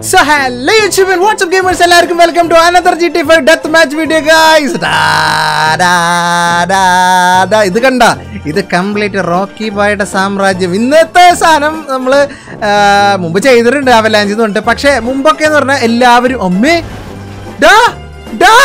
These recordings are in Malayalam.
So hello YouTube WhatsApp gamers എല്ലാവർക്കും welcome to another G T five death match video guys ഇത് കണ്ട ഇത് കംപ്ലീറ്റ് റോക്കി ബോയുടെ സാമ്രാജ്യം ഇന്നത്തെ സാധനം നമ്മൾ മുമ്പ് ചെയ്തിട്ടുണ്ട് അവലാഞ്ചി എന്ന് പറഞ്ഞിട്ട് പക്ഷേ മുമ്പൊക്കെ എന്ന് പറഞ്ഞാൽ എല്ലാവരും അമ്മേ ഡാ ഡാ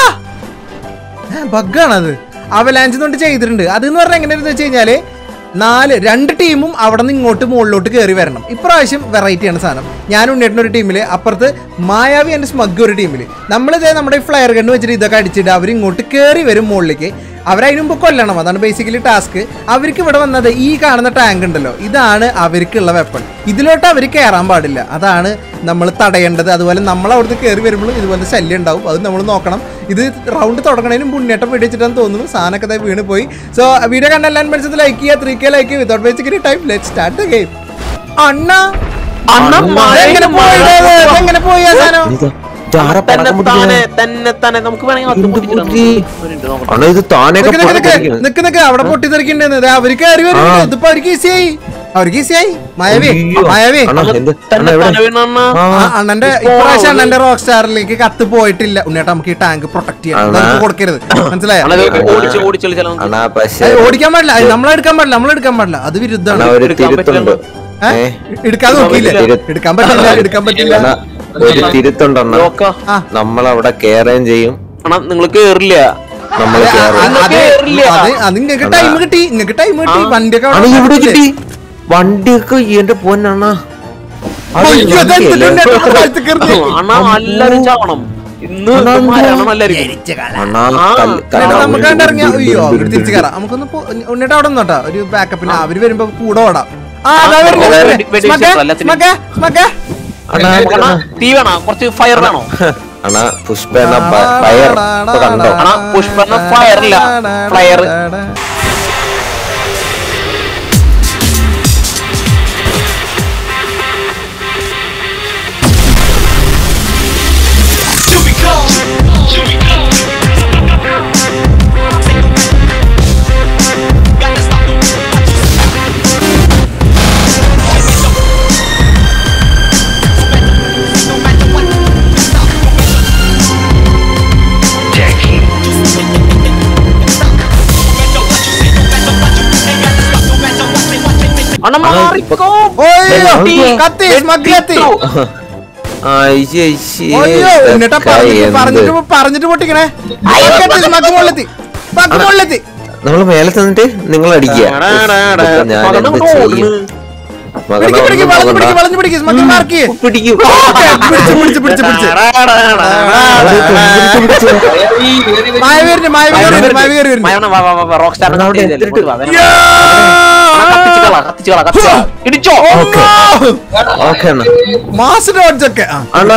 ബഗ്ഗാണത് അവലാഞ്ച് കൊണ്ട് ചെയ്തിട്ടുണ്ട് അതെന്ന് പറഞ്ഞാൽ എങ്ങനെയാണെന്ന് വെച്ച് കഴിഞ്ഞാല് നാല് രണ്ട് ടീമും അവിടെ നിന്ന് ഇങ്ങോട്ട് മുകളിലോട്ട് കയറി വരണം ഇപ്രാവശ്യം വെറൈറ്റിയാണ് സാധനം ഞാൻ ഉണ്ണേട്ടൻ ഒരു ടീമിൽ അപ്പുറത്ത് മായാവി ആൻഡ് സ്മഗ് ഒരു ടീമിൽ നമ്മളിതേ നമ്മുടെ ഫ്ലയർ ഗണ്ണ് വെച്ചിട്ട് ഇതൊക്കെ അടിച്ചിട്ട് അവർ ഇങ്ങോട്ട് കയറി വരും മുകളിലേക്ക് അവരതിന് മുമ്പ് കൊല്ലണം അതാണ് ബേസിക്കലി ടാസ്ക് അവർക്ക് ഇവിടെ വന്നത് ഈ കാണുന്ന ടാങ്ക് ഉണ്ടല്ലോ ഇതാണ് അവർക്കുള്ള വെപ്പൺ ഇതിലോട്ട് അവർ കയറാൻ പാടില്ല അതാണ് നമ്മൾ തടയേണ്ടത് അതുപോലെ നമ്മൾ അവിടുന്ന് കയറി വരുമ്പോഴും ഇതുപോലെ ശല്യം ഉണ്ടാവും അത് നമ്മൾ നോക്കണം ഇത് റൗണ്ട് തുടങ്ങണതിന് മുന്നേറ്റം പിടിച്ചിട്ടാന്ന് തോന്നുന്നു സാധനമൊക്കെ ദേ വീണ് പോയി സോ വീഡിയോ കണ്ട എല്ലാവരും പഠിച്ചത് ലൈക്ക് ചെയ്യുക three K like without basically time let start the game അണ്ണ അണ്ണ മഴ എങ്ങനെ പോയത് എങ്ങനെ പോയി ആ സാധനം തന്നെ താനെ തന്നെ തന്നെ നമുക്ക് വേണമെങ്കിൽ അത് പൊട്ടിച്ചിടാം. ഒരു മിനിറ്റ് നോക്കട്ടെ. അണ്ണാ ഇത് താനൊക്കെ നിക്ക് നിക്ക് നിക്ക് നിക്ക് നിക്ക് അവിടെ പൊട്ടിത്തെറിക്കണ്ടെന്ന് അവര് കയറി വരുന്നുണ്ട് ഇതിപ്പോ അവർക്ക് ഈസിയായി അവർക്ക് ഈസിയായി മായവേ മായവേ തന്നെ തന്നെ വീണ അണ്ണ. ആ, അണ്ണന്റെ ഇപ്രാവശ്യം അണ്ണന്റെ റോക്ക് സ്റ്റാറിലേക്ക് കത്ത് പോയിട്ടില്ല ഉണ്ണിയേട്ടാ നമുക്ക് ഈ ടാങ്ക് പ്രൊട്ടക്ട് ചെയ്യണം അണ്ണാ. നമുക്ക് കൊടുക്കരുത് മനസ്സിലായോ അണ്ണ ഇത് ഓടിച്ച് ഓടിച്ച് കളിച്ചാലോ നമുക്ക്? അണ്ണാ പക്ഷേ അത് ഓടിക്കാൻ പാടില്ല അത് നമ്മളെടുക്കാൻ പാടില്ല നമ്മളെടുക്കാൻ പാടില്ല അത് അണ്ണാ വിരുദ്ധമാണ് ഒരു എടുക്കാൻ തിരുത്തുണ്ട് ഏ? ഏ? എടുക്കാൻ നോക്കിയില്ലേ തിരു- എടുക്കാൻ പറ്റില്ല എടുക്കാൻ പറ്റില്ല അണ്ണാ ഒരു തിരുത്തുണ്ട് അണ്ണാ നോക്കാ. ആ. നമ്മളവിടെ കേറുകയും ചെയ്യും അണ്ണാ നിങ്ങൾ കേറില്ല നമ്മൾ അത് കേറും അത് അത് കേറില്ല. അത് അത് നിങ്ങൾക്ക് ടൈം കിട്ടി നിങ്ങൾക്ക് ടൈം കിട്ടി ആ. വണ്ടിയൊക്കെ അണ്ണാ അവിടെ ഇവിടെ കിട്ടില്ലേ? കിട്ടി വണ്ടിയൊക്കെ എന്റെ പൊന്നണ്ണാ അത് അയ്യോ, ഇത് വണ്ടിയല്ലേ? എന്തിട്ടുണ്ട് ഏട്ടാ കാലത്ത് കയറുന്നത്? അണ്ണാ എല്ലാരും ചാവണം ഇന്ന് അണ്ണാ, ഇന്ന് മരണം എല്ലാരും അണ്ണാ ആ. കല്ല്- ഏട്ടാ, കല്ല് നമുക്ക് ഉരുണ്ട് കണ്ടിറങ്ങിയ ഉരുണ്ട് അയ്യോ ഉരുണ്ട് അവര് തിരിച്ചു കയറാം നമുക്കൊന്ന് പോ- ഉണ്ണിട്ട് അവിടെ നിന്നോട്ടാ ഒരു ബാക്കപ്പിന് അവര് വരുമ്പോ കൂടെ ഓടാം ആ അതാ വരുന്നത്. ആ, വെടി- വെടി സ്മഗ്ഗേ, വെച്ചിട്ടോ, എല്ലാത്തിനും. സ്മഗ്ഗേ, സ്മഗ്ഗേ. അണ്ണാ അണ്ണാ തീ വേണോ കുറച്ച് ഫയർ വേണോ അണ്ണാ പുഷ്പ എന്ന ഫയർ ഇപ്പൊ കണ്ടോ അണ്ണാ, പുഷ്പന്ന fire ഇല്ല. Flyer. അണ്ണാ മാറിക്കോ ഓയ്യോ, വെട്ടി. കത്തി, സ്മഗ്ഗി കത്തി. അയ്യേ, അയ്യേ, ഓയ്യോ, ഉണ്ണിട്ടാ ഇതൊക്കെ പറഞ്ഞിട്ട് എന്ത്? പറഞ്ഞിട്ട് പറഞ്ഞിട്ട് പൊട്ടിക്കണേ സ്മഗ്ഗി സ്മഗ്ഗ് മുകളിലെത്തി സ്മഗ്ഗ് മുകളിലെത്തി നമ്മള് മേലെ തന്നിട്ട് നിങ്ങൾ അടിക്കുക ഇതൊക്കെ ഞാൻ മകനെ എന്ത് കൊണ്ട് ചെയ്യും ഓടുന്നു. മകനെ പിടിക്ക് പിടിക്ക് ഒന്നും വളഞ്ഞു പിടിക്ക് നോക്കണ്ട. വളഞ്ഞു പിടിക്ക് സ്മഗ്ഗി മാർക്ക് ചെയ്യ്. പിടിക്കൂ ഓക്കേ, പിടിച്ച് പിടിച്ച് പിടിച്ച് പിടിച്ച് മായ വരുന്നു മായ വരുന്നു മായ വരുന്നു മയണ വാ വാ വാ, വാ റോക്ക് സ്റ്റാർ അണ്ണാ, അവിടെ എത്തിയിട്ട് കത്തിച്ച് കള കത്തിച്ച് കള കത്തിച്ച് കള ഇടിച്ചോ ഓക്കെ അണ്ണാ മാസ് ഡോഡ്ജ് ഒക്കെ ആ. അണ്ണാ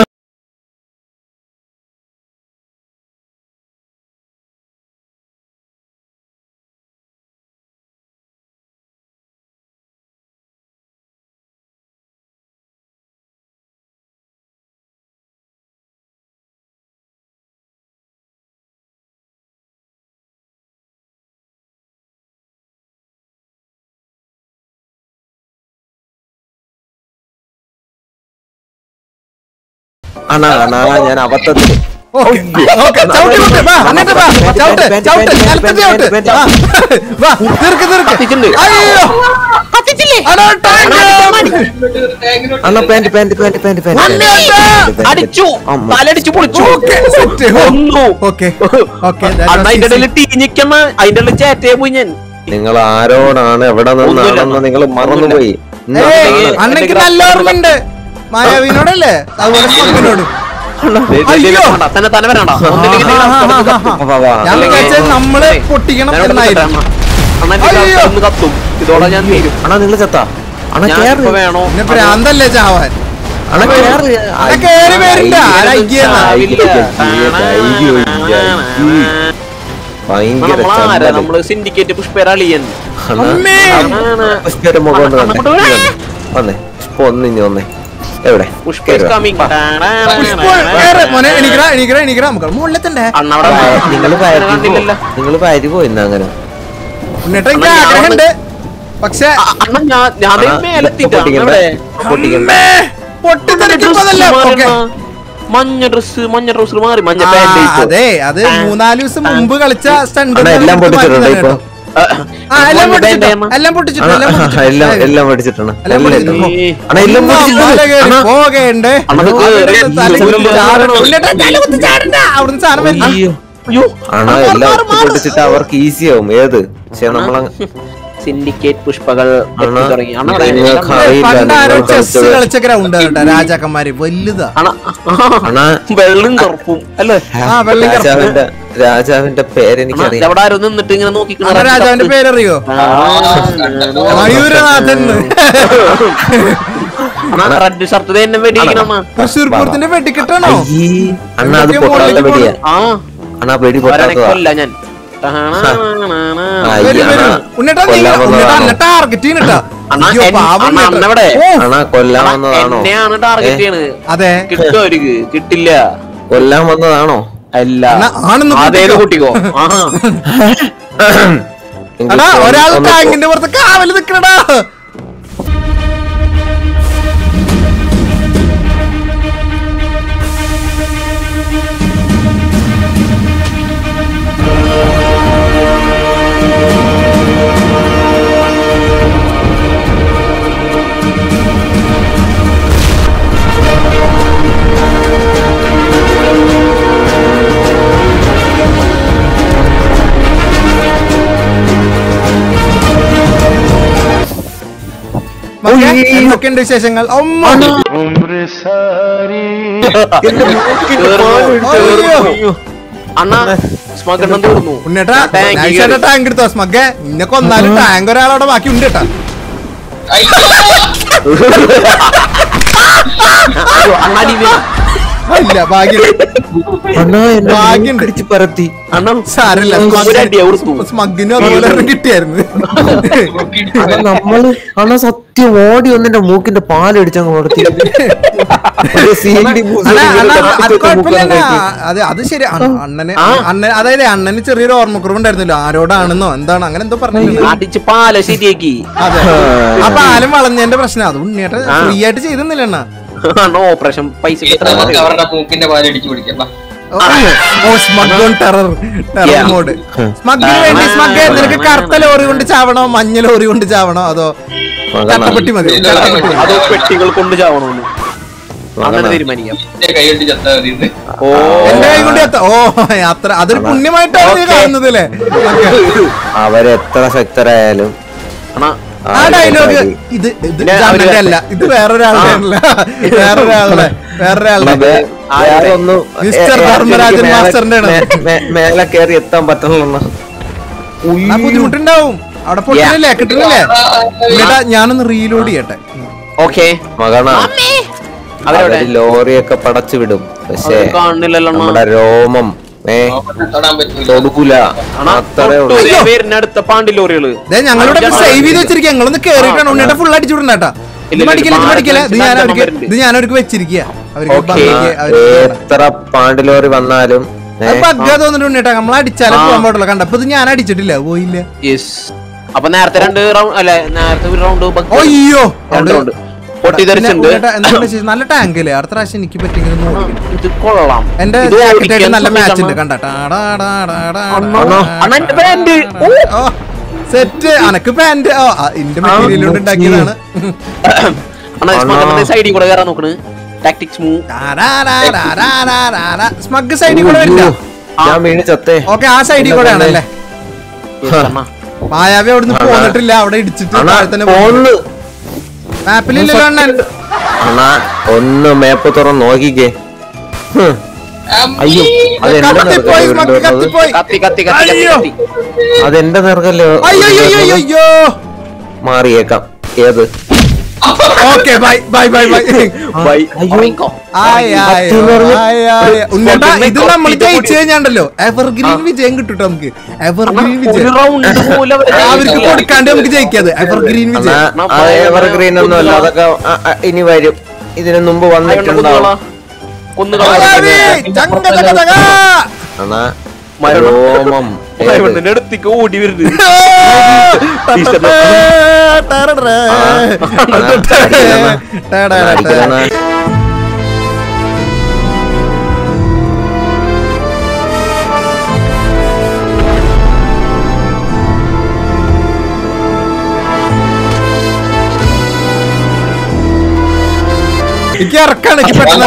അണ്ണാ അണ്ണാ ഞാൻ അബദ്ധത്തിൽ ഓക്കേ, ഓക്കേ, ചവിട്ട് വിട്ട്, വാ, അങ്ങോട്ട് വാ, ചവിട്ട്, ചവിട്ട്, നിലത്ത് ചവിട്ട്. ആ, വാ, തീർക്ക്, തീർക്ക്. കത്തിച്ചിട്ടുണ്ട്. അയ്യോ. അടാ, ടാങ്ക്. അണ്ണാ പാന്റ് പാന്റ് പാന്റ് പാന്റ് വണ്ടി ഉണ്ട്. പാന്റ് അടിച്ചു തലടിച്ചു പൊളിച്ചു ഓക്കേ, സെറ്റ്. ഒന്നു ഓക്കേ, ഓക്കേ, that അണ്ണ was അതിന്റെ easy. ഇടയിൽ ടീഞ്ഞിക്കണ അതിന്റെ ഇടയിൽ ചേറ്റയെ പോയി ഞാൻ നിങ്ങൾ ആരോടാണ് എവിടെ നിന്നാണെന്ന് നിങ്ങൾ മറന്നുപോയി ഇന്ന് ഏയ്, അതാണ്. അണ്ണയ്ക്ക് നല്ല ഓർമ്മയുണ്ട് മായാവിനോടല്ലേ അതുപോലെ സ്മഗ്ഗിനോടും ദേ, ദേ, ദേ, അയ്യോ. വേണ്ട, തന്നെ തന്നെ വരണ്ട ഒന്നില്ലെങ്കിൽ ആ, ആ, നിങ്ങൾ ആ, കിടന്ന് ആ, കത്തും. ആ. വാ, വാ. ഞാൻ വിചാരിച്ചത് നമ്മള് പൊട്ടിക്കണം ഞാൻ ഇവിടെ എന്നായിരുന്നു നിൽക്കട്ടെ, അണ്ണാ. അണ്ണാ, എനിക്ക് അയ്യോ. കിടന്ന് കത്തും ഇതോടെ ഞാൻ തീരും അണ്ണാ നിങ്ങൾ ചത്താ അണ്ണാ ഞാൻ കേറ് ഇപ്പൊ വേണോ പിന്നെ ഭ്രാന്തല്ലേ ചാവാൻ അണ്ണാ കേറ് അണ്ണാ കേറി വരണ്ട. ആരാ ഇയ്യെന്നാ? ഭയങ്കര നമ്മളാരാ ചമ്മല്. നമ്മള് സിൻഡിക്കേറ്റ് പുഷ്പരാളിയൻ അണ്ണാ, അമ്മേ. അണ്ണാ, പുഷ്പയുടെ മുഖം ഒന്ന് അണ്ണാ, കണ്ടേ. അങ്ങോട്ട് വന്നേ പുഷ്പ ഒന്ന് ഇഞ്ഞി വന്നേ എവിടെ പുഷ്പ കേറ് വാ. കമ്മിങ് പുഷ്പ, കേറ്. മോനെ എണീക്കടാ എണീക്കടാ എണീക്കടാ നമുക്ക് മുകളിലെത്തണ്ടേ അണ്ണവിടെ നിങ്ങൾ കണ്ടില്ലല്ലോ നിങ്ങൾ പാരി പോയിന്ന അങ്ങനെ എന്നിട്ട് എനിക്ക് ആഗ്രഹമുണ്ട് പക്ഷെ അണ്ണ ഞാൻ ഞാൻ ദേ അണ്ണാ, മേലെത്തിട്ടാ ഇപ്പൊ പൊട്ടിക്കണ്ടേ? അവിടെ പൊട്ടിക്കണ്ടേ? പൊട്ടിത്തെറിക്കുന്നതല്ല ഓക്കെ മഞ്ഞ ഡ്രസ് മഞ്ഞ ഡ്രസ്സിൽ മാറി മഞ്ഞ ആ, പാന്റ് അതെ അത് മൂന്നാല് ദിവസം മുമ്പ് കളിച്ച സ്റ്റണ്ട് അണ്ണാ, എല്ലാം പൊട്ടിച്ചിട്ടുണ്ട് ഇപ്പൊ ആ എല്ലാം പൊട്ടിച്ചിട്ടോ എല്ലാം പൊട്ടിച്ചിട്ടോ എല്ലാം എല്ലാം പൊട്ടിച്ചിട്ടോ എല്ലാം പഠിച്ചിട്ടാണ് എല്ലാം എല്ലാം പൊട്ടിച്ചിട്ടോ അണ്ണാ എല്ലാം ഉമ്മ പൊട്ടിച്ചിട്ടുണ്ട് മല കയറി അണ്ണാ, പോകേണ്ടേ അണ്ണാ, അവിടുന്ന് ഇത് തല കുത്തി ഉള്ളിൽ ചാടണം. ചാടണം. ഉള്ളിട്ട് തല കുത്തി ചാടണ്ട. അവിടുന്ന് സാധനം വരുന്നു. അയ്യോ അണ്ണാ എല്ലാം പൊട്ടിച്ചിട്ട് അവർക്ക് ഈസി ആവും ഏത് പക്ഷെ നമ്മളങ്ങ് സിൻഡിക്കേറ്റ് പുഷ്പകൾ അണ്ണാ, എത്തി തുടങ്ങി അണ്ണാ ഇവിടെ നിങ്ങൾക്ക് എല്ലാം- അറിയില്ല, പണ്ട് ആരോ നിങ്ങൾ ചെസ് കളിച്ചത്. കളിച്ച ഗ്രൗണ്ട് കേട്ടോ രാജാക്കന്മാര് വലുതാ അണ്ണാ അണ്ണാ വെള്ളം കറുപ്പും അല്ലേ ആ, വെള്ളം കറുപ്പ്. രാജാവിന്റെ രാജാവിന്റെ അണ്ണാ, പേരെനിക്കറിയാം അവിടെ ആരോ നിന്നിട്ട് ഇങ്ങനെ നോക്കിക്കണ അണ്ണാ രാജാവിന്റെ പേരറിയോ മയൂരനാഥൻ റെഡ് ഷർട്ട് തന്നെ വെടിയിക്കണം തൃശ്ശൂർ പൂരത്തിന്റെ വെടിക്കെട്ടാണോ അയ്യേ അണ്ണാ അത് എന്തൊക്കെയോ പൊട്ടാത്ത മുകളിലേക്ക് വെടിയാ ആ അണ്ണാ വെടി ഒരാളെ പൊട്ടാത്തതാ കൊല്ല ഞാൻ അയ്യ, വരും, വരും. അണ്ണാ, ഉണ്ണിയേട്ടാ നീ- കൊല്ലാൻ ഉണ്ണിയേട്ടാ വന്നതാണോ? എന്നെ ടാർഗറ്റ് ചെയ്യണട്ടാ അണ്ണാ, അയ്യോ, എൻ- പാവം അണ്ണാ, ഉണ്ണിയേട്ടാ. അന്നെവിടെ? ഓ, അണ്ണാ കൊല്ലാൻ വന്നതാണോ എന്നെയാണ് ടാർഗറ്റ് ചെയ്യണത് അതെ കിട്ടോ അവർക്ക് കിട്ടില്ല കൊല്ലാൻ വന്നതാണോ അല്ല അണ്ണാ, ആണെന്ന് അതേത് കൂട്ടിക്കോ. കൂട്ടിക്കോ ആ എങ്കിൽ എടാ ഒന്ന് ഒരാൾ ഒന്ന് ടാങ്കിന്റെ പുറത്ത് കാവല് നിക്കണടാ മക്കളെ, എന്തൊക്കെയുണ്ട് വിശേഷങ്ങൾ അമ്മ അയ്യോ. അണ്ണാ സ്മഗണ്ണം തീർന്നു ഉണ്ണേട്ടാ ടാങ്ക് നൈസായിട്ട് ടാങ്ക് എടുത്തോ സ്മഗ്ഗെ ഇന്നെ കൊന്നാലും ടാങ്ക് ഒരാളവിടെ ബാക്കി ഉണ്ട് കേട്ടാ അണ്ണാടി വീണ. ഇല്ല ഭാഗ്യം അണ്ണാ എന്നെ ഭാഗ്യണ്ട്. പിടിച്ച് പരത്തി അണ്ണാ സാരല്ല ഒരടി അവിടുത്തു സ്മഗിനും അതുപോലെ ഒരെണ്ണം കിട്ടിയായിരുന്നു അണ്ണാ നമ്മള് അണ്ണാ സത്യം ഓടി ഒന്നിന്റെ മൂക്കിന്റെ പാലടിച്ചങ്ങ് കൊടുത്തി ഒരു CD boost അണ്ണാ, ഇങ്ങനെ അണ്ണാ, അത് തട്ടി തട്ടി കുഴപ്പമില്ല മൂക്കിൽ അണ്ണാ. അങ്ങ് അത് അത് ശരി അണ്ണ- അണ്ണന് അണ്ണൻ അതായത് അണ്ണന് ചെറിയൊരു ഓർമ്മക്കുറവ് ഉണ്ടായിരുന്നല്ലോ ആരോടാണെന്നോ എന്താണ് അങ്ങനെ എന്തോ പറഞ്ഞിട്ടുണ്ട് അടിച്ച് പാല ശരിയാക്കി അതെ ആ പാലം വളഞ്ഞതിന്റെ പ്രശ്നം അത് ഉണ്ണിയേട്ട ഫ്രീ ആയിട്ട് ചെയ്തെന്നില്ല അണ്ണ അണ്ണാ ഓപ്പറേഷൻ പൈസ നമുക്ക് അവരുടെ മൂക്കിന്റെ പാലടിച്ചു കുടിക്കാം oh smug on terror terror Yeah. Mode സ്മഗിന് വേണ്ടി സ്മഗ് നിനക്ക് കറുത്ത ലോറി കൊണ്ട് ചാവണോ മഞ്ഞ ലോറി കൊണ്ട് ചാവണോ അതോ മകനാ. ചട്ടപ്പെട്ടി മതി ചട്ടപ്പെട്ടി മതി. അതോ പെട്ടികൾ കൊണ്ട് ചാവണമെന്ന് അങ്ങനെ മകനാ. തീരുമാനിക്കാം കൈകൊട്ടി ചത്താ മതി ഇന്ന്. ഓ എന്റെ കൈ കൊണ്ട് എത്ത ഓ യാത്ര അതൊരു പുണ്യമായിട്ടാണ് നീ കാണുന്നത് അല്ലേ അവരെത്ര ശക്തരായാലും അണ്ണാ ആ ഡയലോഗ് ഇത് ഇത് പിന്നെ ജാനന്റെ അവര് അല്ല ഇത് വേറൊരാളുടെ അല്ല വേറൊരാളുടെ വേറൊരാളുടെ വേ- വേറെ ഒന്ന് മിസ്റ്റർ ഏ- ഏ- ധർമ്മരാജൻ എനിക്ക് മേലെ- മാസ്റ്ററിന്റെ ആണ്. മേ- മേ- മേലെ കയറി എത്താൻ പറ്റണല്ലോ ആ ബുദ്ധിമുട്ടുണ്ടാവും അവിടെ പൊട്ടില്ലേ കിട്ടണില്ലേ എന്നിട്ടാ ഞാനൊന്ന് റീലോഡ് ചെയ്യട്ടെ ഓക്കെ മകണ അവരവിടെ അവര് ലോറിയൊക്കെ പടച്ചു വിടും പക്ഷേ അവര് കാണുന്നില്ലല്ലോ അണ്ണാ. നമ്മുടെ രോമം ഏ തൊടാൻ പറ്റൂല തൊടുകൂല അണ്ണാ, അത്രേ ഉള്ളൂ തൊട്ടു ദേ വരുന്ന അടുത്ത പാണ്ടി ലോറികള് ദേ ഞങ്ങളിവിടെ സേവ് ചെയ്ത് വെച്ചിരിക്കുക ഞങ്ങളൊന്ന് കേറിയിട്ടാണ് ഉണ്ണിയുടെ ഫുൾ അടിച്ചു വിടണ്ടാ ഇത് ഇല്ല, മടിക്കല ഇത് ഇല്ല, മടിക്കല ഇത് ഞാൻ ഭാരത് അവർക്ക് വരുന്നുണ്ട്. ഇത് ഞാൻ അവർക്ക് വെച്ചിരിക്കുക അവർക്ക് Okay. ഭംഗിക്ക് അവർക്ക് എത്ര പാണ്ടി ലോറി വന്നാലും ഏ, അത് ബഗ്ഗാ തോന്നിട്ട് ഉണ്ണിട്ടാ നമ്മൾ അടിച്ചാലേ ആ. പോകാൻ പാടുള്ളൂ കണ്ടപ്പോ ഇത് ഞാൻ അടിച്ചിട്ടില്ല പോയില്ല യെസ് അപ്പൊ നേരത്തെ രണ്ട് റൗണ്ട് അല്ലെ നേരത്തെ ഒരു റൗണ്ട് അയ്യോ രണ്ട് റൗണ്ട് പൊട്ടിത്തെറിച്ചിട്ടുണ്ട് നല്ല ടാങ്ക് അല്ലേ അടുത്ത പ്രാവശ്യം എനിക്ക് പറ്റിയെങ്കിൽ ഒന്ന് ഓടിക്കണം. ഇത് കൊള്ളാം എന്റെ ഇത് ജാക്കറ്റ് ആയിട്ട് ഓടിക്കാൻ നല്ല മാച്ച് ഉണ്ട് സമയത്താണ്. കണ്ട അണ്ണാ, എന്റെ pant. ഓ. സെറ്റ് അനക്ക് പാന്റ് ഓ ആ, ഇന്റെ മെറ്റീരിയൽ കൊണ്ട് ഉണ്ടാക്കിയതാണ് അണ്ണാ അണ്ണാ. സൈഡിൽ കൂടെ കയറാൻ നോക്കണ് ടാക്ടിക്സ് മൂവ് സ്മഗ് സൈഡിൽ കൂടെ വരില്ല ഞാൻ വീണ് ചത്തേ ഓക്കെ ആ സൈഡിൽ കൂടെ ആണല്ലേ അണ്ണാ മായാവി അവിടുന്ന് അണ്ണാ. പോന്നിട്ടില്ല അവിടെ ഇടിച്ചിട്ട് അണ്ണാ താഴെ തന്നെ ഫോണില് മാപ്പിലില്ലല്ലോ അണ്ണൻ അണ്ണാ ഒന്ന് മേപ്പ് തുറന്ന് നോക്കിക്കേ ഹും. അയ്യോ അത് എന്റെ കത്തിപ്പോയി സ്മഗ് നേർക്കല്ലേ കത്തിപ്പോയി കത്തി കത്തി കത്തി കത്തി അയ്യോ. കത്തി അതെന്റെ നേർക്കല്ലേ അയ്യോ അയ്യോ അയ്യോ അയ്യോ മാറിയേക്കാം ഏത് okay bye bye bye bye bye അയ്യോ. ഉറങ്ങിക്കോ. ആയ് ആയ് കത്തി എന്ന് പറഞ്ഞ് ആയ് ആയ്. ഉണ്ണിയേട്ടാ, സ്മഗ്ഗിനെ ഇത് നമ്മൾ കത്തിയിട്ട് ജയിച്ചു കഴിഞ്ഞാണ്ടല്ലോ എവർഗ്രീൻ വിജയം കിട്ടും ട്ടോ നമുക്ക് എവർഗ്രീൻ ഒരു വിജയം റൗണ്ട് പോലും അവര് അവർക്ക് ജയിച്ചില്ല. കൊടുക്കാണ്ട് നമുക്ക് ജയിക്കാതെ എവർഗ്രീൻ അണ്ണാ വിജയം അത് എവർഗ്രീൻ ഒന്നും അല്ല അതൊക്കെ ആ, ആ, ഇനി വരും ഇതിന് മുമ്പ് അയ്യോ, വന്നിട്ടുണ്ടാവും കൊന്നുകളാ. കൊന്നുകളാ. മായാവി, ചങ്ക ചങ്ക ചങ്ക. അണ്ണാ മരണം. രോമം ഏത്? ഇവന്റെ അടുത്തേക്ക് ഓടി വരുന്നത് ടടടട. ആ, ആ, അടിക്കലെന്നാ. ടടടട. അടിക്കലെന്നാ. എനിക്ക് ഇറക്കാണ് എനിക്ക് പെട്ടെന്ന്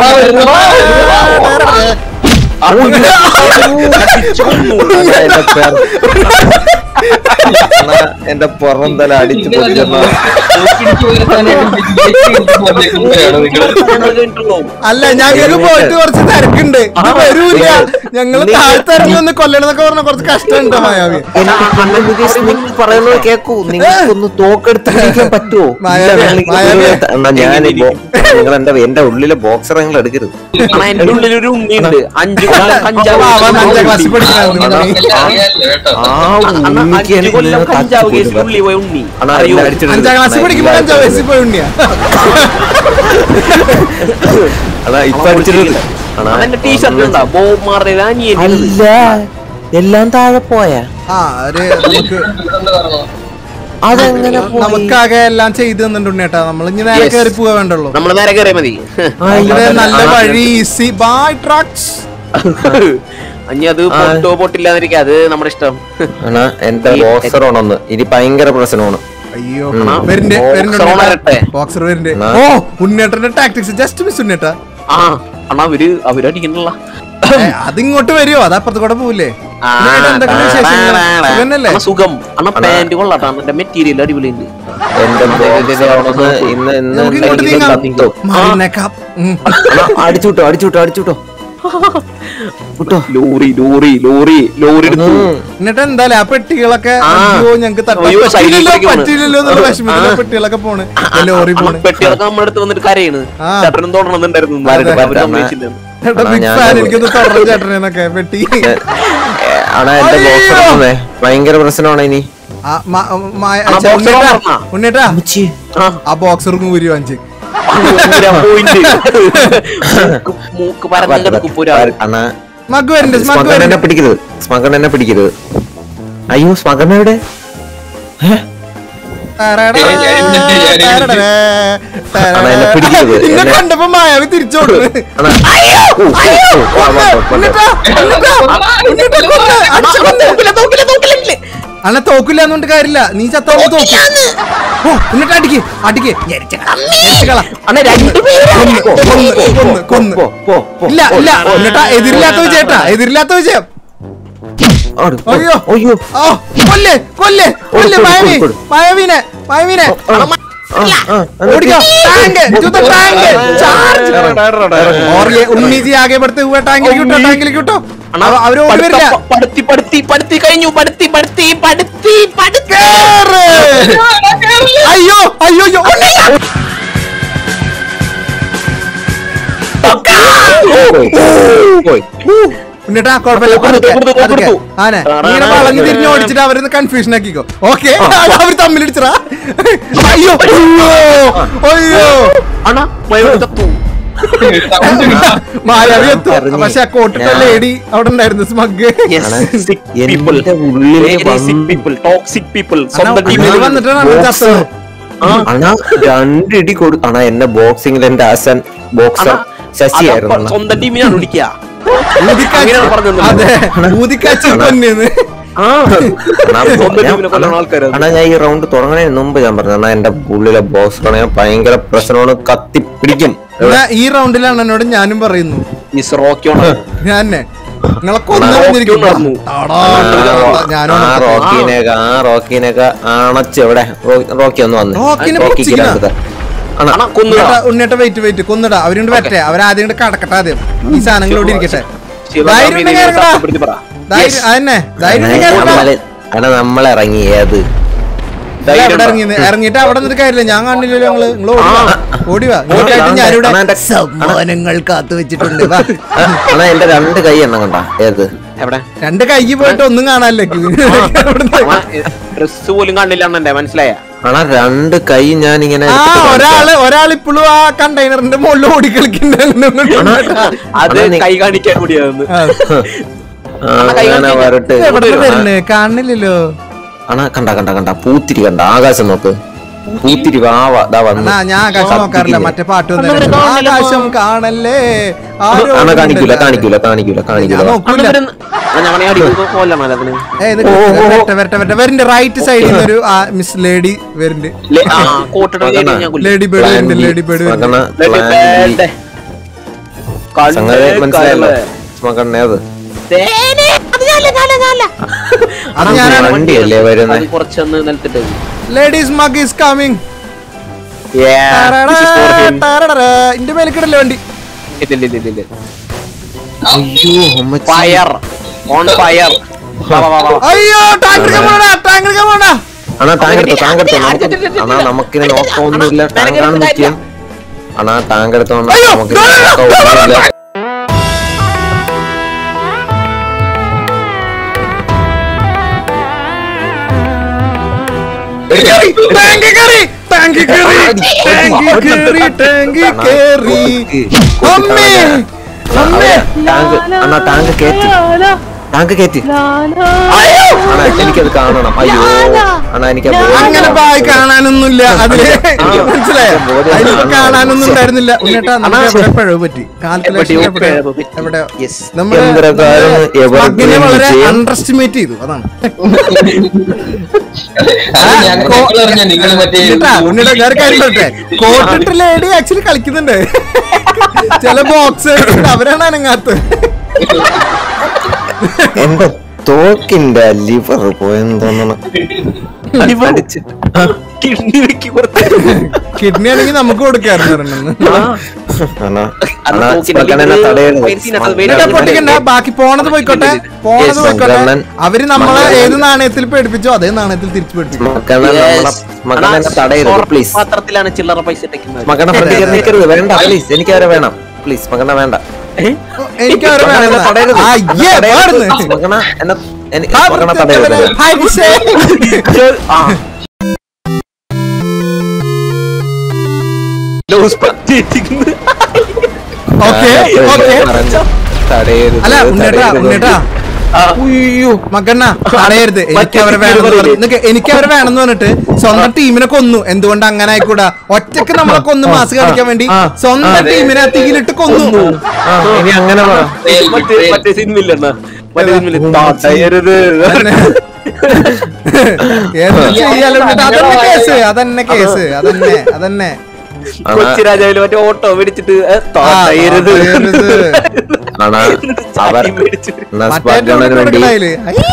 അണ്ണാ, എന്റെ പേർ- അണ്ണാ, എന്റെ പുറം തല അടിച്ചു പൊട്ടിച്ചെന്നാ മൂക്കിടിച്ച് ഉയർത്താനായിട്ട് വന്നേക്കുന്നവരാണോ നിങ്ങള് അല്ല ഞങ്ങൾക്ക് പോയിട്ട് കുറച്ച് തിരക്കുണ്ട് ഇത് വരൂല ഞങ്ങള് താഴ്ത്തിറങ്ങി ഒന്ന് കൊല്ലണമെന്നൊക്കെ പറഞ്ഞ കുറച്ച് കഷ്ടമുണ്ട് മായാവി എനിക്ക് പിന്നെ മുകേഷ് നിങ്ങൾ പറയുന്നത് കേക്കൂ നിങ്ങൾക്കൊന്ന് തോക്കെടുത്ത് പിടിക്കാൻ പറ്റുമോ മായാവി, ഇല്ല, നിങ്ങൾ മായാവി. എന്നാ ഞാൻ നിങ്ങൾ എന്റെ എന്റെ ഉള്ളിലെ ബോക്സർ നിങ്ങൾ എടുക്കരുത് അണ്ണാ എന്റെ ഉള്ളിൽ ഒരു ഉണ്ണിയുണ്ട് അഞ്ചു കൊല്ലം കഞ്ചാവ് അവൻ അഞ്ചാം ക്ലാസ്സിൽ പഠിക്കണം എല്ലാം അറിയാലോ കേട്ടോ ആ അണ്ണാ ഉണ്ണിക്ക് അഞ്ചു കൊല്ലം എന്നെ കഞ്ചാവ് തട്ടി കേസിൽ കൊല്ലുക. ഉള്ളി പോയ ഉണ്ണി അണ്ണാ, അറിയോ എല്ലാം അടിച്ചിട്ട് അഞ്ചാം ക്ലാസ്സിൽ പഠിക്കുമ്പോ അഞ്ചാം വയസ്സിൽ പോയി ഉണ്ണിയാ അതാ ഇപ്പൊ അടിച്ചിട്ട് അണ്ണാ, അവന്റെ ടീഷർട്ട് ഉണ്ടാ ബോബ് മാറിയ അനിയൻ അല്ല എല്ലാം താഴെ പോയാ ആ ഒരു നമുക്ക് എന്താ പറഞ്ഞോ അതെങ്ങനെ പോയി? നമുക്കാകെ എല്ലാം ചെയ്തു തന്നിട്ടുണ്ട് ഉണ്ണിയേട്ടാ നമ്മൾ ഇനി നേരെ Yes. കയറി പോവാ വേണ്ടല്ലോ നമ്മള് നേരെ കയറിയ മതി ആ, ഇവിടെ ഇവിടെ നല്ല ആ, വഴി ഈസി ബൈ ട്രക്സ് അഞ്ഞി അത് ആ. പൊട്ടോ പൊട്ടില്ലാതിരിക്കുക അത് നമ്മുടെ ഇഷ്ടം അണ്ണാ എന്റെ ബോക്സർ ഓണൊന്ന് ഇനി ഭയങ്കര പ്രശ്നമാണ് അയ്യോ ഉം. വരുന്നുണ്ട് Boxer on വരട്ടെ. ബോക്സർ വരുന്നുണ്ട് എന്നാ? ഓ ഉണ്ണിയേട്ടന്റെ ടാക്ടിക്സ് ജസ്റ്റ് മിസ് ഉണ്ണിയേട്ടാ ആ അണ്ണാ അവര് അവരടിക്കണല്ല ഏ, അതിങ്ങോട്ട് വരുമോ അത് അപ്പുറത്ത് കൂടെ പോവില്ലേ ഉണ്ണിയേട്ടാ, എന്തൊക്കെയുണ്ട് വിശേഷങ്ങൾ? സുഖന്നല്ലേ? അണ്ണാ സുഖം അണ്ണ പാന്റ് കൊള്ളാട്ടാ എന്റെ മെറ്റീരിയൽ അടിപൊളിയുണ്ട് എന്റെ ബോക്സർ ഓണൊന്ന് ഇന്ന് ഇന്ന് നമുക്ക് ഇങ്ങോട്ട് എന്തെങ്കിലും നീങ്ങാം കത്തും. മറിനേക്കാം ഉം. അണ്ണാ, അടിച്ചുവിട്ടോ അടിച്ചുവിട്ടോ അടിച്ചുവിട്ടോ വിട്ടോ ലോറി ലോറി ലോറി ലോറി എടുത്തു ഉം. എന്നിട്ട് എന്തായാലും ആ പെട്ടികളൊക്കെ ആ. അയ്യോ ഞങ്ങക്ക് തട്ടാൻ അയ്യോ, പറ്റില്ലല്ലോ സൈഡിലേക്ക് പോണ്. പറ്റില്ലല്ലോ എന്നുള്ള വിഷമത്തില് ആ. പെട്ടികളൊക്കെ പോണ് ലോറി പോണ് പെട്ടികളൊക്കെ നമ്മുടെ അടുത്ത് വന്നിട്ട് കരയാണ് ആ. ചേട്ടനും തുടർന്നുണ്ടായിരുന്നു വരട്ടെ, അവര് വരട്ടെ, സമ്മതിച്ചില്ല. ചേട്ടാ അണ്ണാ, ബിഗ് ഞാൻ ഫാൻ പോയി. എനിക്കൊന്ന് തുടർന്ന് ചേട്ടനെന്നൊക്കെ പെട്ടി ഏ, അണ്ണാ എന്റെ അയ്യോ. ബോക്സർ ഓണേ ഭയങ്കര പ്രശ്നമാണ് ഇനി ആ, മ- മ- ആ, ചെ- boxer ഉണ്ണിയേട്ടാ, തുറന്നാ? ഉണ്ണിയേട്ടാ ആ, ആ ബോക്സർ ഊരി വാങ്ങിച്ച് ഊരാ point. മൂക്ക് മൂക്ക് പരന്നു കിടക്കും ഒരാൾ അണ്ണാ സ്മഗ് വരുന്നുണ്ട് സ്മഗ് സ്മഗൺ എന്നെ വരുന്നുണ്ട് പിടിക്കരുത് സ്മഗൺ എന്നെ പിടിക്കരുത് അയ്യോ സ്മഗൺ എവിടെ അണ്ണാ, എന്നെ പിടിക്കരുത്. ഇന്നെ എന്നെ- കണ്ടപ്പോ മായാവി തിരിച്ചോടുന്നു അണ്ണാ ഓ, ഓ, ഓ, വാ, വാ, വാ, വാ. ഉണ്ണിയേട്ടാ, ഉണ്ണിയേട്ടാ, ഉണ്ണിയേട്ടാ കൊന്ന്, അടിച്ച് കൊന്ന്. തോക്കില്ല തോക്കില്ല തോക്കില്ല അണ്ണ തോക്കില്ല എന്നുകൊണ്ട് കാര്യമില്ല നീ ചത്തോളം തോക്ക് ഓ എന്നിട്ട് അടിക്ക് അടിക്ക് ഞെരിച്ചുകള. അണ്ണ രണ്ടുപേരും കൊന്ന്, കൊന്ന്, കൊന്ന്, കൊന്ന്. പോ, പോ, പോ. ഇല്ല ഇല്ല എന്നിട്ടാ എതിരില്ലാത്ത വിജയട്ടാ എതിരില്ലാത്ത വിജയം ആട്, പോ. അയ്യോ. അയ്യോ ഓ കൊല്ല് കൊല്ല് കൊല്ല് കൊടു, മായവി കൊടു. മായവീനെ മായവീനെ ആ, ആ, ആ, ഓടിക്കോ tank to the tank. Charge. और ये उन्नीस ही आगे बढ़ते हुए टैंकिലേക്ക് വിട്ടോ ടാങ്കിലേക്ക് വിട്ടോ അവ- അവര് ഓടി വരില്ല പടുത്തി പടുത്തി പടുത്തി കഴിഞ്ഞു പടുത്തി പടുത്തി പടുത്തി പടുത്തി കേറ്. അയ്യോ അയ്യോ അയ്യോ പോയി, പോയി. എന്നിട്ടാ കുഴപ്പമില്ല കൊടുത്തു, പതുക്കെ, കൊടുത്തു, പതുക്കെ. കൊടുത്തു. ആനെ നീ ഇങ്ങനെ വളഞ്ഞു തിരിഞ്ഞ് ഓടിച്ചിട്ട് അവരൊന്ന് കൺഫ്യൂഷൻ ആക്കിക്കോ ഓക്കെ അവര് തമ്മിലിടിച്ചറാ അയ്യോ അയ്യോ അയ്യോ അണ്ണ മയോട് തത്തു മായാവി എത്തും എറിഞ്ഞ്. പക്ഷെ ആ കോട്ടിട്ട ഞാൻ- ലേഡി അവിടെ ഉണ്ടായിരുന്നു സ്മഗ് അണ്ണാ, sick people. എന്റെ ഉള്ളിലെ Very sick വന്ന് people, toxic people. സ്വന്തം അണ്ണാ, ടീമിൽ അണ്ണാ വന്നിട്ടാണ് അണ്ണാ ചത്തത്. അണ രണ്ടിടി കൊടു അണ എന്നെ ബോക്സിംഗിൽ എന്റെ അസൻ ബോക്സർ ശശിയായിരുന്നു അണ്ണാ. സ്വന്തം ടീമിനാണ് വിളിക്കുക ഊതിക്കാച്ചി. അങ്ങനെയാണ് പറഞ്ഞത്. അതെ ഊതിക്കാച്ചി കൊന്നിന്ന് ആ അണ്ണാ, സ്വന്തം ഞാൻ- ടീമിനെ കൊല്ലുന്ന ആൾക്കാരാ അണ്ണാ ഞാൻ ഈ റൗണ്ട് തുടങ്ങണതിന് മുമ്പ് ഞാൻ പറഞ്ഞു അണ്ണാ എന്റെ ഉള്ളിലെ ബോക്സറാണ് ഞാൻ ഭയങ്കര പ്രശ്നമാണ് കത്തി പിടിക്കും എന്നാ ഈ റൗണ്ടിലാണ് എന്നോട് ഞാനും പറയുന്നു മിസ് റോക്കിയോണ ഞാൻ നിങ്ങളെ കൊന്നു അണ്ണാ, പറഞ്ഞിരിക്കും. കൊന്നു. ടാടാ, ഞാനും ആ ഉണർന്നു. റോക്കീനൊക്കെ ആ റോക്കീനൊക്കെ അണച്ച് എവിടെ റോ- റോക്കി ഒന്ന് വന്ന് റോക്കീനെ റോക്കിക്ക് പൊച്ചിക്കണ? രണ്ട് ത- അണ്ണാ, അണ്ണാ കൊന്നുക ഉണ്ണിയേട്ടാ, ഉണ്ണിയേട്ടാ വെയിറ്റ് വെയിറ്റ് കൊന്നിടാ അവരുണ്ട് വരട്ടെ അവരാദ്യം ഇങ്ങോട്ട് കടക്കട്ടെ ആദ്യം ഈ സാധനങ്ങളോട് ഇരിക്കട്ടെ ധൈര്യം ഉണ്ടെങ്കിൽ ഇറങ്ങടാ. ധൈര്യം അതന്നെ ധൈര്യം ഉണ്ടെങ്കിൽ അണ്ണാ, ഇറങ്ങടാ. നമ്മള് അണ്ണാ നമ്മളിറങ്ങി ഏത് ഇല്ല, ഇവിടെ ഇറങ്ങി ഇറങ്ങിയിട്ട് അവിടെ നിന്നിട്ട് കാര്യമില്ല ഞാൻ കാണില്ലല്ലോ ഞങ്ങള് നിങ്ങൾ ഓടിവാ ഓടിവാ ഇങ്ങോട്ടായിട്ട് ഞാനിവിടെ അണ്ണാ, എന്റെ- സമ്മാനങ്ങൾ കാത്തു വെച്ചിട്ടുണ്ട് വാ. അണ്ണാ എന്റെ രണ്ട് കൈ എണ്ണം കണ്ട ഏത് എവിടെ രണ്ട് കൈ പോയിട്ട് ഒന്നും കാണാനില്ല ഡ്രസ് പോലും കണ്ടില്ല അണ്ണന്റെ മനസ്സിലായ അണ്ണാ രണ്ട് കൈ ഞാൻ ഇങ്ങനെ ആ എടുത്തിട്ട് കാണിച്ചു. ഒരാള് ഒരാളിപ്പോഴും ആ കണ്ടെയ്നറിന്റെ മുകളിൽ ഓടി കളിക്കുന്നുണ്ട് അത് അണ്ണാ, നീ- കൈ കാണിക്കാൻ കൂടിയാന്ന് ആ, അണ്ണാ, കൈ അങ്ങനെ കാണിക്കാൻ. വരട്ടെ എവിടെ വരുന്നേ കാണില്ലല്ലോ അണ കണ്ട കണ്ട കണ്ട പൂത്തിരി കണ്ട ആകാശം നോക്ക് പൂത്തിരി വാവ ദാ വന്നു അണ്ണാ ഞാൻ ആകാശം നോക്കാറില്ല മറ്റേ പാട്ട് വന്നു ആകാശം കാണല്ലേ ആരോ അണ്ണാ കാണിക്കൂല ഉണ്ടല്ലോ. കാണിക്കൂല കാണിക്കൂല ഞാൻ കാണിക്കൂല നോക്കൂല ഞാൻ വേണേ അടിക്കുമ്പോ കൊല്ലണം അതിന് ഏ, ഇത് വരട്ടെ വരട്ടെ വരട്ടെ വരണ്ട് റൈറ്റ് സൈഡിൽ നിന്ന് ഒരു മിസ് ലേഡി വരുന്നുണ്ട് ലേ- ആ കോട്ടിട്ട് ഞാൻ കൊല്ലും. ലേഡി ബേർഡ് വരുന്നുണ്ട് ലേഡി ബേർഡ് മകണ ലേ- ലേ- പ്ലാൻ ദേ. കണ്ണ് സംഗതി മനസ്സിലായല്ലോ കണ്ണ്. മകണ്ണേ അത് തേനെ. അത് ഞാനല്ല, ഞാനല്ല, ഞാനല്ല. അത് ഞാനാണ് വണ്ടിയല്ലേ വരുന്നേ അത് കുറച്ചൊന്ന് നിലത്തിട്ട് ലേഡീസ് മഗ് ഈസ് കമ്മിങ് ഇന്റെ മേലിക്കിടല്ലേ വണ്ടി അയ്യോ അമ്മച്ചി. ഫയർ ഓൺ ഫയർ അയ്യോ ടാങ്കർ കമ്മണ ടാങ്കർ കമ്മണ അണ്ണാ ടാങ്കെടുത്തോ ടാങ്കെടുത്തോ നമുക്ക് അണ്ണാ നമുക്കിന് നോക്കൊന്നുമില്ല ടാങ്കാണ് മുഖ്യം അണ്ണാ ടാങ്കെടുത്തോ അണ്ണാ അയ്യോ, നമുക്ക് ദാ, ദാ, ദാ, ഒന്നുമില്ല ടാങ്ക് കയറി ടാങ്ക് കയറി ടാങ്ക് കയറി ടാങ്ക് കയറി അമ്മേ അമ്മേ ടാങ്ക് അണ്ണാ ടാങ്ക് കയറ്റി ടാങ്ക് കയറ്റി അണ്ണാ എനിക്കത് കാണണം അയ്യോ അണ്ണാ എനിക്ക് ആ body അങ്ങനെ കാണണം. ബായ് കാണാനൊന്നുമില്ല അതില് ആ. മനസ്സിലായോ ബോധം അതിലിപ്പോ കാണണം. കാണാനൊന്നും ഉണ്ടായിരുന്നില്ല ഉണ്ണേട്ടാ നമുക്ക് എവിടെ പിഴവ് പറ്റി കാൽക്കുലേഷൻ എവിടെയോ എവിടെ പിഴവ് പറ്റി. എവിടെ Yes. നമ്മള് യന്ത്രകാലം എവർ സ്മഗ്ഗിനെ ഗ്രീൻ വളരെ വിജയം. അണ്ടർ എസ്റ്റിമേറ്റ് ചെയ്തു അതാണ് അത് ഞങ്ങൾ അറിഞ്ഞ നിങ്ങൾ മറ്റേ കേട്ടാ, ഉണ്ണിയുടെ വേറെ കാര്യം പറയട്ടെ കോട്ടിട്ട് ലേഡി ആക്ച്വലി കളിക്കുന്നുണ്ട് ചില ബോക്സ് അവരാണ് അനങ്ങാത്തത് എന്റെ തോക്കിന്റെ ലിവർ പോയെന്ന് തോന്നണം അടിച്ച്. കിഡ്നി വെക്കി കൊടുത്ത് കിഡ്നി ആണെങ്കിൽ നമുക്ക് കൊടുക്കാറുണ്ട് അണ്ണാ, അത് അണ്ണാ, തോക്കിന്റെ സ്മഗ്ഗണ്ണനെ liver തടയരുത്. പൈസ അത് എന്നിട്ട് വേണ്ട. പൊട്ടിക്കണ്ട ബാക്കി പോണത് പോയിക്കോട്ടെ പോണത് Yes, പോയിക്കോട്ടെ മംഗളൻ. അവര് നമ്മളെ മംഗളൻ. ഏത് നാണയത്തിൽ പേടിപ്പിച്ചോ അതേ നാണയത്തിൽ തിരിച്ചു പേടിപ്പിക്കും സ്മഗ്ഗണ്ണൻ നമ്മളെ Yes. സ്മഗ്ഗണ്ണനെ അണ്ണാ, തടയരുത് സ്വർണ്ണ പ്ലീസ് പാത്രത്തിലാണ് ചില്ലറ പൈസ ഇട്ടേക്കുന്നത് മകണ ഫ്രണ്ട് കയറി നിൽക്കരുത് വേണ്ട പ്ലീസ് എനിക്ക് അവരെ വേണം പ്ലീസ് മകണ വേണ്ട എനിക്ക് അവരെ മകണ എന്നെ തടയരുത്. അയ്യേ എന്നെ തടയരുത്. വേർന്ന്. മകണ എന്നെ എനി- ആ, മകണ തടയരുത് ഹായ് വിഷേ. ആ ലൂസ് പറ്റിയിരിക്കുന്നത് ഓക്കേ ഓക്കേ പറഞ്ഞു. തടയരുത് അല്ല ഉണ്ണേട്ടാ തടയരുത്. ഉണ്ണേട്ടാ ഉയ്യോ. മകണ്ണ തടയരുത് എനിക്ക് അവരെ വേണമെന്ന് പറഞ്ഞു നിനക്ക് എനിക്ക് അവരെ വേണമെന്ന് പറഞ്ഞിട്ട് സ്വന്തം ടീമിനെ കൊന്നു എന്തുകൊണ്ട് അങ്ങനെ ആയിക്കൂടാ ഒറ്റക്ക് നമ്മളെ കൊന്നു മാസ് കാണിക്കാൻ വേണ്ടി ആ. സ്വന്തം ടീമിനെ തീയിലിട്ട് കൊന്നു ആ, ഇനി അങ്ങനെ പറ മറ്റേ മറ്റേ സിനിമയില്ലണ്ണ മറ്റേ സിനിമയില് തടയരുത് എന്ത് ചെയ്യാലോ ഉണ്ണേട്ടാ? അതന്നെ കേസ് അതന്നെ കേസ് അതന്നെ അതന്നെ കൊച്ചി രാജാവില് മറ്റേ ഓട്ടോ മേടിച്ചിട്ട് ഏ, തടയരുത് തടയരുത്. ആണാ അവർ ചാടി മേടിച്ച് എന്നാ മറ്റേ സ്പർഗണന് വേണ്ടി കൊടുക്കണതില്.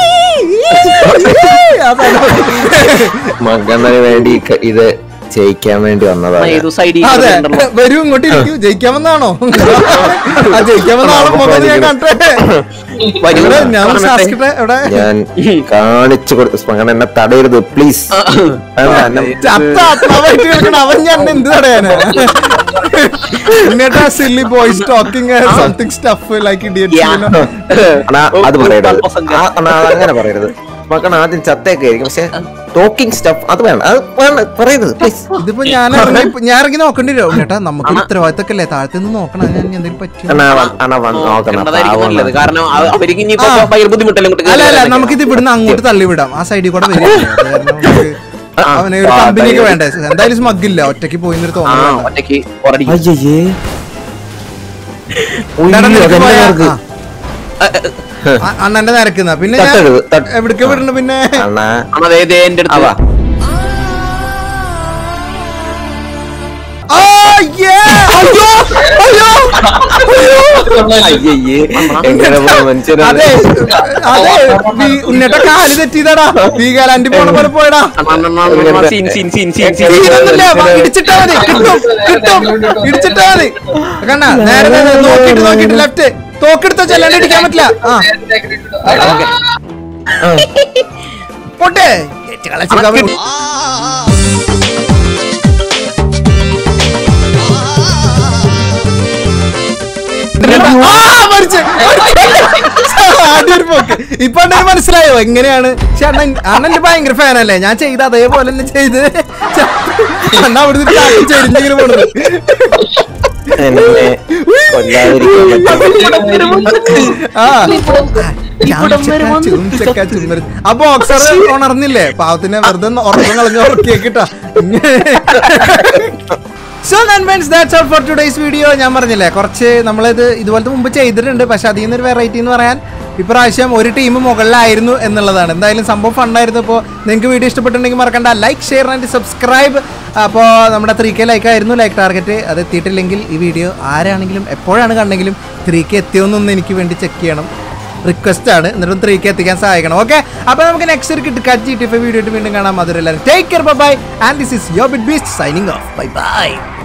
അതാണ്. മകണ്ണന് വേണ്ടി ക- ഇത് ജയിക്കാൻ വേണ്ടി വന്നതാണ് ഏതോ സൈഡിൽ അതെ വരൂ ഇങ്ങോട്ട് ഇരിക്കൂ ജയിക്കാമെന്നാണോ ആ ജയിക്കാമെന്ന ആളെ മുഖം ഞാൻ കണ്ടേ ഇവിടെ ഞാൻ ഒന്ന് ശാസിക്കട്ടെ എവിടെ ഞാൻ കാണിച്ചു കൊടുത്തു മകൻ എന്നെ തടയരുത് പ്ലീസ് ചത്ത ആത്മാവായിട്ട് കിടക്കണ അവൻ ഞാൻ എന്ത് തടയാനാ എന്നിട്ടാ silly boys talking something stuff like idiot അത് പറയരുത് ആ, അണ്ണാ, അത് അങ്ങനെ പറയരുത് മകൻ ആദ്യം ചത്തേക്ക് ആയിരിക്കും പക്ഷെ ടോക്കിംഗ് സ്റ്റഫ് അത് വേണ്ട അത് വേണ്ട പറയരുത് പ്ലീസ് ഇതിപ്പോ ഞാൻ ഇറങ്ങി ഞാൻ ഇറങ്ങി നോക്കേണ്ടി വരും കേട്ടാ നമുക്ക് ഉത്തരവാദിത്തമൊക്കെ അല്ലേ താഴത്തെ നിന്ന് നോക്കണം ഞാൻ എന്തെങ്കിലും പറ്റും അണ്ണാ വ- അണ്ണാ വന്ന് നോക്കണം കണ്ടതായിരിക്കും പാവം നല്ലത് കാരണം അവ- അവർക്ക് ഇനിയിപ്പോ ആ. ഭയങ്കര ബുദ്ധിമുട്ടല്ലേ ഇങ്ങോട്ട് അല്ല അല്ല കേറാനൊക്കെ. നമുക്കിത് ഇവിടുന്ന് അങ്ങോട്ട് തള്ളി വിടാം ആ സൈഡിൽ കൂടെ വരും അവനെ ഒരു കമ്പനിയൊക്കെ വേണ്ടേ എന്തായാലും സ്മഗ് ഇല്ല ഒറ്റയ്ക്ക് പോയി എന്നൊരു ആ തോന്നുന്നു ഒറ്റയ്ക്ക് പോരടിക്കും അയ്യേ ഉണ്ണേട്ടാ, ഉയ്യോ, നിനക്ക് അതെന്നെ പോയാ- നേർക്ക്. ആ. ആ, അണ്ണന്റെ നിരക്കുന്ന പിന്നെ ഞാൻ തട്ടരുത്, തട്ട്. എവിടേക്ക് വിടണ പിന്നെ അണ്ണാ അണ്ണാ ദേ ദേ എന്റെ അടുത്ത് അവ ആ, yeah! അയ്യോ അയ്യോ അയ്യേ എങ്ങനെ പോയി മനുഷ്യനെ അതെ അതെ വീ- ഉണ്ണിയേട്ട കാല് തെറ്റിയതാടാ വീഗാലാൻഡി പോണ പോലെ പോയടാ അണ്ണാ, അണ്ണാ, അണ്ണാ, അണ്ണാ, scene scene scene scene scene തീരുന്നില്ല വാ, ഇടിച്ചിട്ടാ മതി കിട്ടും കിട്ടും ഇടിച്ചിട്ടാ മതി കണ്ട നേരെ നേരെ നോക്കിട്ട് നോക്കിട്ട് ലെഫ്റ്റ് തോക്കെടുത്ത ചെല്ലാണ്ട് ഇടിക്കാൻ പറ്റില്ല ആ പോട്ടെ ഏറ്റ് കളച്ചിട്ട് അവൻ- ആ, മരിച്ച്, മരിച്ച്. ആദ്യം ഒരു പോക്ക്. ഇപ്പൊ അണ്ണന് മനസ്സിലായോ എങ്ങനെയാണ് പക്ഷെ അണ്ണൻ അണ്ണന്റെ ഭയങ്കര ഫാനല്ലേ ഞാൻ ചെയ്ത അതേപോലെ തന്നെ ചെയ്ത് അണ്ണ അവിടുന്ന് ചാടി ചെരിഞ്ഞിങ്ങനെ പോണത് എന്നെ കൊല്ലാതിരിക്കാൻ പറ്റും ആ ഇവിടം വരെ വന്ന് ചും ചക്ക ചുമ്മര്. ആ ബോക്സർ ഉണർന്നില്ലേ പാവത്തിനെ വെറുതെ ഒന്ന് ഉറക്കം കളഞ്ഞ് ഉറക്കിയേക്കിട്ടാ so that's all for today's video ഞാൻ പറഞ്ഞില്ലേ കുറച്ച് നമ്മളിത് ഇതുപോലത്തെ മുമ്പ് ചെയ്തിട്ടുണ്ട് പക്ഷെ അതിൽ നിന്നൊരു വെറൈറ്റി എന്ന് പറയാൻ ഇപ്രാവശ്യം ഒരു ടീം മുകളിലായിരുന്നു എന്നുള്ളതാണ് എന്തായാലും സംഭവം ഫണ്ടായിരുന്നു ഇപ്പോൾ നിങ്ങൾക്ക് വീഡിയോ ഇഷ്ടപ്പെട്ടിട്ടുണ്ടെങ്കിൽ മറക്കണ്ട ലൈക്ക് ഷെയർ ആൻഡ് സബ്സ്ക്രൈബ് അപ്പോൾ നമ്മുടെ ത്രീ കെ ലൈക്ക് ആയിരുന്നു ലൈക്ക് ടാർഗറ്റ് അത് എത്തിയിട്ടില്ലെങ്കിൽ ഈ വീഡിയോ ആരാണെങ്കിലും എപ്പോഴാണ് കണ്ടെങ്കിലും ത്രീ കെ എത്തിയോന്നൊന്ന് എനിക്ക് വേണ്ടി ചെക്ക് ചെയ്യണം റിക്വസ്റ്റ് ആണ് എന്നിട്ട് ത്രീ കെ എത്തിക്കാൻ സഹായിക്കണം ഓക്കെ അപ്പോൾ നമുക്ക് നെക്സ്റ്റ് ഒരു കിട്ടി കറ്റ് ജി ടി ഫൈവ് വീഡിയോ വീണ്ടും കാണാം അതൊരു എല്ലാവരും take care bye and this is yo bit beast signing off bye by